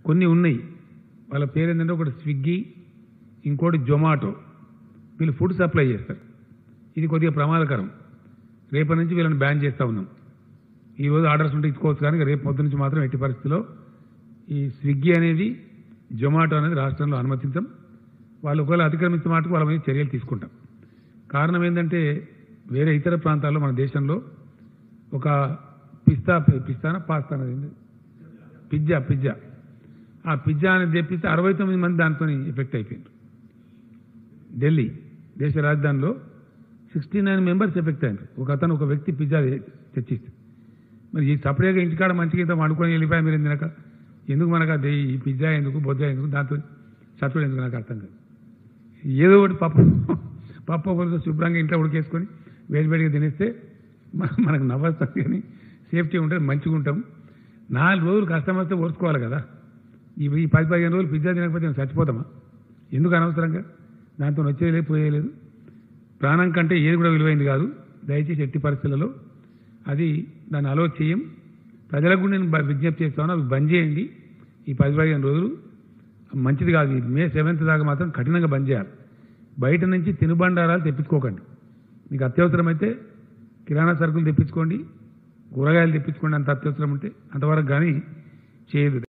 కొన్ని ఉన్నాయి వాళ్ళ పేరు ఏంటంటే ఒకటి స్విగ్గీ ఇంకోటి జొమాటో వీళ్ళు ఫుడ్ సప్లై చేస్తారు ఇది కొద్దిగా ప్రమాదకరం రేపటి నుంచి వీళ్ళని బ్యాన్ చేస్తూ ఉన్నాం ఈ రోజు ఆర్డర్స్ ఉంటే ఇచ్చుకోవచ్చు కానీ రేపు పొద్దు నుంచి మాత్రం ఎట్టి పరిస్థితిలో ఈ స్విగ్గీ అనేది జొమాటో అనేది రాష్ట్రంలో అనుమతించం వాళ్ళు ఒకవేళ అతిక్రమించిన మాటకు వాళ్ళ మీద చర్యలు తీసుకుంటాం కారణం ఏంటంటే వేరే ఇతర ప్రాంతాల్లో మన దేశంలో ఒక పిస్తా పిస్తానా పాస్తా అనేది ఏంది? పిజ్జా పిజ్జా ఆ పిజ్జా అనేది తెప్పిస్తే అరవై తొమ్మిది మంది దాంతో ఎఫెక్ట్ అయిపోయింది ఢిల్లీ దేశ రాజధానిలో సిక్స్టీ నైన్ మెంబర్స్ ఎఫెక్ట్ అయ్యారు ఒక అతను ఒక వ్యక్తి పిజ్జా తె- తెచ్చిస్తే మరి ఈ సపరేట్గా ఇంటికాడ మంచిగా ఇంత వండుకొని వెళ్ళిపోయా మీరు తినక ఎందుకు మనకు అది ఈ పిజ్జా ఎందుకు బొజ్జా ఎందుకు దాంతో చచ్చుడు ఎందుకు నాకు అర్థం కాదు ఏదో ఒకటి పప్పు పప్పు ఒకరితో శుభ్రంగా ఇంట్లో ఉడికేసుకొని వేడివేడిగా తినేస్తే మన- మనకు నవ్వొస్తుంది కానీ సేఫ్టీ ఉంటుంది మంచిగా ఉంటాం నాలుగు రోజులు కష్టం వస్తే ఓర్చుకోవాలి కదా ఈ ఈ పది పదిహేను రోజులు పిజ్జా తినకపోతే మేము చచ్చిపోతామా ఎందుకు అనవసరంగా దాంతో వచ్చేది పోయేలేదు ప్రాణం కంటే ఏది కూడా విలువైంది కాదు దయచేసి ఎట్టి పరిస్థితులలో అది దాన్ని అలో చేయం ప్రజలకు కూడా నేను బ- విజ్ఞప్తి చేస్తాను అవి బంద్ చేయండి ఈ పది పదిహేను రోజులు మంచిది కాదు ఇది మే సెవెంత్ దాకా మాత్రం కఠినంగా బంద్ చేయాలి బయట నుంచి తినుబండారాలు తెప్పించుకోకండి మీకు అత్యవసరమైతే కిరాణా సరుకులు తెప్పించుకోండి కూరగాయలు తెప్పించుకోండి అంత అత్యవసరం ఉంటే అంతవరకు కానీ చేయదు